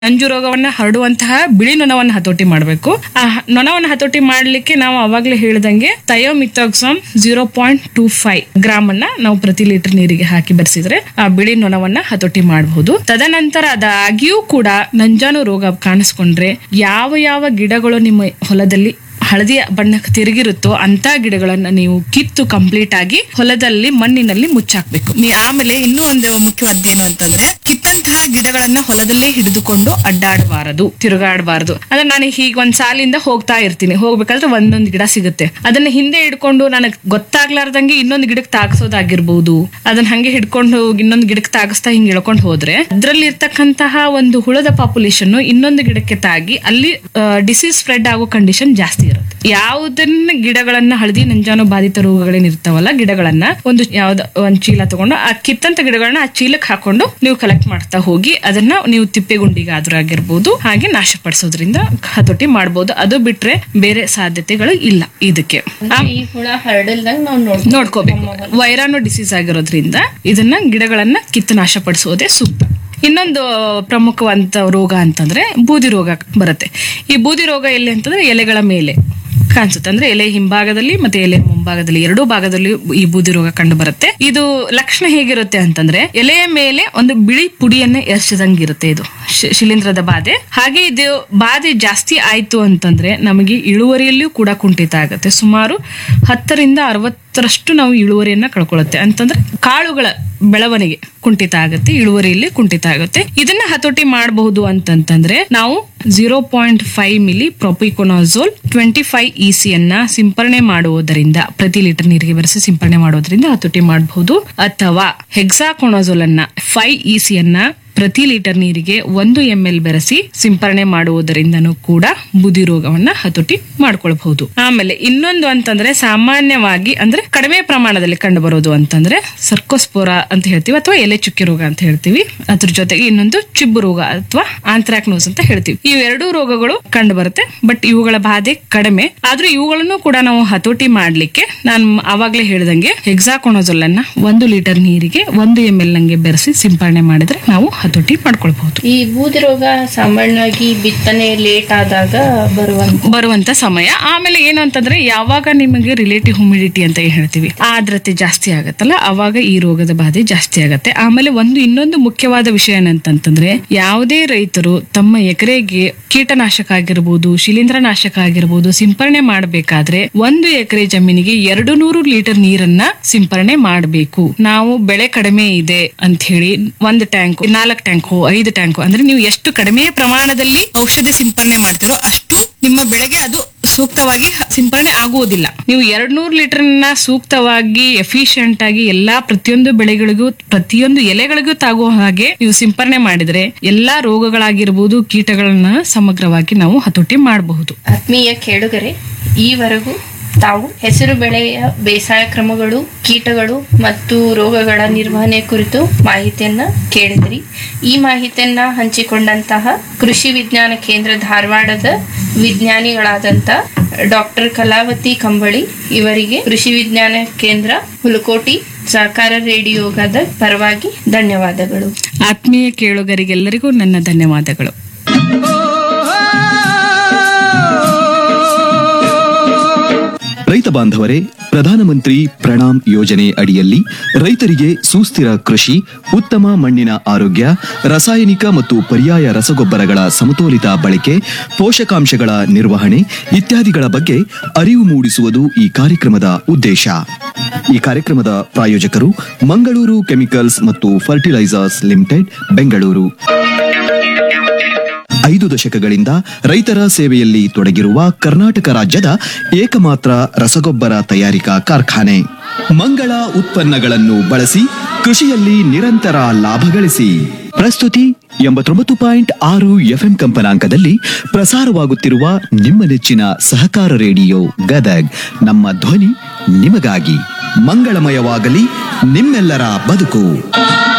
ನಂಜು ರೋಗವನ್ನ ಹರಡುವಂತಹ ಬಿಳಿ ನೊಣವನ್ನ ಹತೋಟಿ ಮಾಡಬೇಕು ಆ ಹ- ನೊಣವನ್ನ ಹತೋಟಿ ಮಾಡ್ಲಿಕ್ಕೆ ನಾವು ಅವಾಗ್ಲೇ ಹೇಳ್ದಂಗೆ thiamethoxam zero point two five gram ಅನ್ನ ನಾವು ಪ್ರತಿ ಲೀಟರ್ ನೀರಿಗೆ ಹಾಕಿ ಬೆರೆಸಿದ್ರೆ ಆ ಬಿಳಿ ನೊಣವನ್ನ ಹತೋಟಿ ಮಾಡಬಹುದು ತದನಂತರ ಅದಾಗಿಯೂ ಕೂಡ ನಂಜಾನು ರೋಗ ಕಾಣಿಸ್ಕೊಂಡ್ರೆ ಯಾವ ಯಾವ ಗಿಡಗಳು ನಿಮ್ಮ ಹೊಲದಲ್ಲಿ ಹಳದಿ ಬಣ್ಣಕ್ಕೆ ತಿರುಗಿರುತ್ತೋ ಅಂತ ಗಿಡಗಳನ್ನ ನೀವು ಕಿತ್ತು ಕಂಪ್ಲೀಟ್ ಆಗಿ ಹೊಲದಲ್ಲಿ ಮಣ್ಣಿನಲ್ಲಿ ಮುಚ್ಚಾಕ್ಬೇಕು ನೀ ಆಮೇಲೆ ಇನ್ನೂ ಒಂದು ಮುಖ್ಯವಾದ ಏನು ಅಂತಂದ್ರೆ ಕಿತ್ತಂತಹ ಗಿಡಗಳನ್ನ ಹೊಲದಲ್ಲೇ ಹಿಡಿದುಕೊಂಡು ಅಡ್ಡಾಡಬಾರದು ತಿರುಗಾಡಬಾರದು ಅಂದ್ರೆ ನಾನು ಹೀಗೆ ಒಂದ್ ಸಾಲಿಂದ ಹೋಗ್ತಾ ಇರ್ತೀನಿ ಹೋಗ್ಬೇಕಾದ್ರೆ ಒಂದೊಂದು ಗಿಡ ಸಿಗುತ್ತೆ ಅದನ್ನ ಹಿಂದೆ ಹಿಡ್ಕೊಂಡು ನನಗೆ ಗೊತ್ತಾಗ್ಲಾರ್ದಂಗೆ ಇನ್ನೊಂದು ಗಿಡಕ್ಕೆ ತಾಗಿಸೋದಾಗಿರ್ಬಹುದು ಅದನ್ನ ಹಂಗೆ ಹಿಡ್ಕೊಂಡು ಹೋಗಿ ಇನ್ನೊಂದು ಗಿಡಕ್ಕೆ ತಾಗಿಸ್ತಾ ಹಿಂಗೆ ಇಳ್ಕೊಂಡು ಹೋದ್ರೆ ಅದ್ರಲ್ಲಿ ಇರ್ತಕ್ಕಂತಹ ಒಂದು ಹುಳದ ಪಾಪ್ಯುಲೇಷನ್ ಇನ್ನೊಂದು ಗಿಡಕ್ಕೆ ತಾಗಿ ಅಲ್ಲಿ ಡಿಸೀಸ್ ಸ್ಪ್ರೆಡ್ ಆಗೋ ಕಂಡೀಷನ್ ಜಾಸ್ತಿ ಇರುತ್ತೆ ಯಾವುದನ್ನ ಗಿಡಗಳನ್ನ ಹಳದಿ ನಂಜಾನು ಬಾಧಿತ ರೋಗಗಳೇನ್ ಇರ್ತಾವಲ್ಲ ಗಿಡಗಳನ್ನ ಒಂದು ಯಾವ್ದ ಒಂದ್ ಚೀಲ ತಗೊಂಡು ಆ ಕಿತ್ತಂತ ಗಿಡಗಳನ್ನ ಆ ಚೀಲಕ್ಕೆ ಹಾಕೊಂಡು ನೀವು ಕಲೆಕ್ಟ್ ಮಾಡ್ತಾ ಹೋಗಿ ಅದನ್ನ ನೀವು ತಿಪ್ಪೆಗುಂಡಿಗಾದ್ರೂ ಆಗಿರ್ಬೋದು ಹಾಗೆ ನಾಶಪಡಿಸೋದ್ರಿಂದ ಹತೋಟಿ ಮಾಡ್ಬೋದು ಅದು ಬಿಟ್ರೆ ಬೇರೆ ಸಾಧ್ಯತೆಗಳು ಇಲ್ಲ ಇದಕ್ಕೆ ಆ- ಈ ಹುಳ ಹರಡಲ್ದಂಗ್ ನಾವು ನೋಡ್ ನೋಡ್ಕೋಬೇಕು ವೈರಾಣು ಡಿಸೀಸ್ ಆಗಿರೋದ್ರಿಂದ ಇದನ್ನ ಗಿಡಗಳನ್ನ ಕಿತ್ತು ನಾಶಪಡಿಸೋದೇ ಸೂಕ್ತ ಇನ್ನೊಂದು ಪ್ರಮುಖವಾದ ರೋಗ ಅಂತಂದ್ರೆ ಬೂದಿ ರೋಗ ಬರುತ್ತೆ ಈ ಬೂದಿ ರೋಗ ಎಲ್ಲಿ ಅಂತಂದ್ರೆ ಎಲೆಗಳ ಮೇಲೆ ಕಾಣಿಸುತ್ತೆ ಅಂದ್ರೆ ಎಲೆ ಹಿಂಭಾಗದಲ್ಲಿ ಮತ್ತೆ ಎಲೆ ಮುಂಭಾಗದಲ್ಲಿ ಎರಡೂ ಭಾಗದಲ್ಲಿ ಈ ಬೂದಿ ರೋಗ ಕಂಡು ಬರುತ್ತೆ ಇದು ಲಕ್ಷಣ ಹೇಗಿರುತ್ತೆ ಅಂತಂದ್ರೆ ಎಲೆಯ ಮೇಲೆ ಒಂದು ಬಿಳಿ ಪುಡಿಯನ್ನ ಎರಚಿದಂಗಿರುತ್ತೆ ಇದು ಶಿ- ಶಿಲೀಂಧ್ರದ ಬಾಧೆ ಹಾಗೆ ಇದು ಬಾಧೆ ಜಾಸ್ತಿ ಆಯ್ತು ಅಂತಂದ್ರೆ ನಮಗೆ ಇಳುವರಿಯಲ್ಲಿಯೂ ಕೂಡ ಕುಂಠಿತ ಆಗುತ್ತೆ ಸುಮಾರು ಹತ್ತರಿಂದ ಅರವತ್ತರಷ್ಟು ನಾವು ಇಳುವರಿಯನ್ನ ಕಳ್ಕೊಳ್ಳುತ್ತೆ ಅಂತಂದ್ರೆ ಕಾಳುಗಳ ಬೆಳವಣಿಗೆ ಕುಂಠಿತ ಆಗುತ್ತೆ ಇಳುವರಿಯಲ್ಲಿ ಕುಂಠಿತ ಆಗುತ್ತೆ ಇದನ್ನ ಹತೋಟಿ ಮಾಡಬಹುದು ಅಂತಂತಂದ್ರೆ ನಾವು zero point five milli propiconazole twenty five EC ಅನ್ನ ಸಿಂಪರಣೆ ಮಾಡುವುದರಿಂದ ಪ್ರತಿ ಲೀಟರ್ ನೀರಿಗೆ ಬೆರೆಸಿ ಸಿಂಪರಣೆ ಮಾಡೋದ್ರಿಂದ ಹತೋಟಿ ಮಾಡಬಹುದು ಅಥವಾ ಹೆಕ್ಸಾಕೊನಾಜೋಲ್ ಅನ್ನ ಫೈವ್ ಇಸಿ ಅನ್ನ ಪ್ರತಿ ಲೀಟರ್ ನೀರಿಗೆ ಒಂದು ಎಂ ಎಲ್ ಬೆರೆಸಿ ಸಿಂಪರಣೆ ಮಾಡುವುದರಿಂದನೂ ಕೂಡ ಬುದಿ ರೋಗವನ್ನ ಹತೋಟಿ ಮಾಡ್ಕೊಳ್ಬಹುದು ಆಮೇಲೆ ಇನ್ನೊಂದು ಅಂತಂದ್ರೆ ಸಾಮಾನ್ಯವಾಗಿ ಅಂದ್ರೆ ಕಡಿಮೆ ಪ್ರಮಾಣದಲ್ಲಿ ಕಂಡು ಬರೋದು ಅಂತಂದ್ರೆ ಸರ್ಕೋಸ್ಪೋರಾ ಅಂತ ಹೇಳ್ತೀವಿ ಅಥವಾ ಎಲೆ ಚುಕ್ಕೆ ರೋಗ ಅಂತ ಹೇಳ್ತೀವಿ ಅದ್ರ ಜೊತೆಗೆ ಇನ್ನೊಂದು ಚಿಬ್ಬು ರೋಗ ಅಥವಾ ಆಂಥ್ರಾಕ್ನೋಸ್ ಅಂತ ಹೇಳ್ತೀವಿ ಇವೆರಡೂ ರೋಗಗಳು ಕಂಡು ಬರುತ್ತೆ ಬಟ್ ಇವುಗಳ ಬಾಧೆ ಕಡಿಮೆ ಆದ್ರೂ ಇವುಗಳನ್ನು ಕೂಡ ನಾವು ಹತೋಟಿ ಮಾಡ್ಲಿಕ್ಕೆ ನಾನು ಆವಾಗ್ಲೇ ಹೇಳ್ದಂಗೆ ಹೆಕ್ಸಾಕೊನೋಜೋಲ್ ಅನ್ನ ಒಂದು ಲೀಟರ್ ನೀರಿಗೆ ಒಂದು ಎಂ ಎಲ್ ನಂಗೆ ಬೆರೆಸಿ ಸಿಂಪರಣೆ ಮಾಡಿದ್ರೆ ನಾವು ಹತೋಟಿ ಮಾಡ್ಕೊಳ್ಬಹುದು ಈ ಬೂದಿ ರೋಗ ಸಾಮಾನ್ಯವಾಗಿ ಬಿತ್ತನೆ ಲೇಟ್ ಆದಾಗ ಬರುವಂತ ಬರುವಂತ ಸಮಯ ಆಮೇಲೆ ಏನು ಅಂತಂದ್ರೆ ಯಾವಾಗ ನಿಮಗೆ ರಿಲೇಟಿವ್ ಹ್ಯುಮಿಡಿಟಿ ಅಂತ ಏನ್ ಹೇಳ್ತೀವಿ ಆರ್ದ್ರತೆ ಜಾಸ್ತಿ ಆಗತ್ತಲ್ಲ ಅವಾಗ ಈ ರೋಗದ ಬಾಧೆ ಜಾಸ್ತಿ ಆಗತ್ತೆ ಆಮೇಲೆ ಒಂದು ಇನ್ನೊಂದು ಮುಖ್ಯವಾದ ವಿಷಯ ಏನಂತಂತಂದ್ರೆ ಯಾವುದೇ ರೈತರು ತಮ್ಮ ಎಕರೆಗೆ ಕೀಟನಾಶಕ ಆಗಿರ್ಬೋದು ಶಿಲೀಂಧ್ರನಾಶಕ ಆಗಿರ್ಬೋದು ಸಿಂಪರಣೆ ಮಾಡಬೇಕಾದ್ರೆ ಒಂದು ಎಕರೆ ಜಮೀನಿಗೆ ಎರಡು ನೂರು ಲೀಟರ್ ನೀರನ್ನ ಸಿಂಪರಣೆ ಮಾಡಬೇಕು ನಾವು ಬೆಳೆ ಕಡಿಮೆ ಇದೆ ಅಂತ ಹೇಳಿ ಒಂದು ಟ್ಯಾಂಕ್ ನಾಲ್ಕು ಟ್ಯಾಂಕು ಐದು ಟ್ಯಾಂಕು ಅಂದ್ರೆ ನೀವು ಎಷ್ಟು ಕಡಿಮೆ ಪ್ರಮಾಣದಲ್ಲಿ ಔಷಧಿ ಸಿಂಪರಣೆ ಮಾಡ್ತೀರೋ ಅಷ್ಟು ನಿಮ್ಮ ಬೆಳೆಗೆ ಅದು ಸೂಕ್ತವಾಗಿ ಸಿಂಪರಣೆ ಆಗುವುದಿಲ್ಲ ನೀವು ಎರಡ್ ನೂರು ಲೀಟರ್ ನ ಸೂಕ್ತವಾಗಿ ಎಫಿಷಿಯಂಟ್ ಆಗಿ ಎಲ್ಲಾ ಪ್ರತಿಯೊಂದು ಬೆಳೆಗಳಿಗೂ ಪ್ರತಿಯೊಂದು ಎಲೆಗಳಿಗೂ ತಾಗುವ ಹಾಗೆ ನೀವು ಸಿಂಪರಣೆ ಮಾಡಿದ್ರೆ ಎಲ್ಲಾ ರೋಗಗಳಾಗಿರ್ಬೋದು ಕೀಟಗಳನ್ನ ಸಮಗ್ರವಾಗಿ ನಾವು ಹತೋಟಿ ಮಾಡಬಹುದು ಆತ್ಮೀಯ ಕೇಳುಗರೆ ಈವರೆಗೂ ತಾವು ಹೆಸರು ಬೆಳೆಯ ಬೇಸಾಯ ಕ್ರಮಗಳು ಕೀಟಗಳು ಮತ್ತು ರೋಗಗಳ ನಿರ್ವಹಣೆ ಕುರಿತು ಮಾಹಿತಿಯನ್ನ ಕೇಳಿದ್ರಿ ಈ ಮಾಹಿತಿಯನ್ನ ಹಂಚಿಕೊಂಡಂತಹ ಕೃಷಿ ವಿಜ್ಞಾನ ಕೇಂದ್ರ ಧಾರವಾಡದ ವಿಜ್ಞಾನಿಗಳಾದಂತ ಡಾಕ್ಟರ್ ಕಲಾವತಿ ಕಂಬಳಿ ಇವರಿಗೆ ಕೃಷಿ ವಿಜ್ಞಾನ ಕೇಂದ್ರ ಹುಲಕೋಟಿ ಸಹಕಾರ ರೇಡಿಯೋಗದ ಪರವಾಗಿ ಧನ್ಯವಾದಗಳು ಆತ್ಮೀಯ ಕೇಳುಗರಿಗೆಲ್ಲರಿಗೂ ನನ್ನ ಧನ್ಯವಾದಗಳು ರೈತ ಬಾಂಧವರೇ ಪ್ರಧಾನಮಂತ್ರಿ ಪ್ರಣಾಮ್ ಯೋಜನೆ ಅಡಿಯಲ್ಲಿ ರೈತರಿಗೆ ಸುಸ್ಥಿರ ಕೃಷಿ ಉತ್ತಮ ಮಣ್ಣಿನ ಆರೋಗ್ಯ ರಾಸಾಯನಿಕ ಮತ್ತು ಪರ್ಯಾಯ ರಸಗೊಬ್ಬರಗಳ ಸಮತೋಲಿತ ಬಳಕೆ ಪೋಷಕಾಂಶಗಳ ನಿರ್ವಹಣೆ ಇತ್ಯಾದಿಗಳ ಬಗ್ಗೆ ಅರಿವು ಮೂಡಿಸುವುದು ಈ ಕಾರ್ಯಕ್ರಮದ ಉದ್ದೇಶ ಈ ಕಾರ್ಯಕ್ರಮದ ಪ್ರಾಯೋಜಕರು ಮಂಗಳೂರು ಕೆಮಿಕಲ್ಸ್ ಮತ್ತು ಫರ್ಟಿಲೈಸರ್ಸ್ ಲಿಮಿಟೆಡ್ ಬೆಂಗಳೂರು ಐದು ದಶಕಗಳಿಂದ ರೈತರ ಸೇವೆಯಲ್ಲಿ ತೊಡಗಿರುವ ಕರ್ನಾಟಕ ರಾಜ್ಯದ ಏಕಮಾತ್ರ ರಸಗೊಬ್ಬರ ತಯಾರಿಕಾ ಕಾರ್ಖಾನೆ ಮಂಗಳ ಉತ್ಪನ್ನಗಳನ್ನು ಬಳಸಿ ಕೃಷಿಯಲ್ಲಿ ನಿರಂತರ ಲಾಭ ಗಳಿಸಿ ಪ್ರಸ್ತುತಿ ಎಂಬತ್ತೊಂಬತ್ತು ಪಾಯಿಂಟ್ ಆರು ಎಫ್ಎಂ ಕಂಪನಾಂಕದಲ್ಲಿ ಪ್ರಸಾರವಾಗುತ್ತಿರುವ ನಿಮ್ಮ ನೆಚ್ಚಿನ ಸಹಕಾರ ರೇಡಿಯೋ ಗದಗ್ ನಮ್ಮ ಧ್ವನಿ ನಿಮಗಾಗಿ ಮಂಗಳಮಯವಾಗಲಿ ನಿಮ್ಮೆಲ್ಲರ ಬದುಕು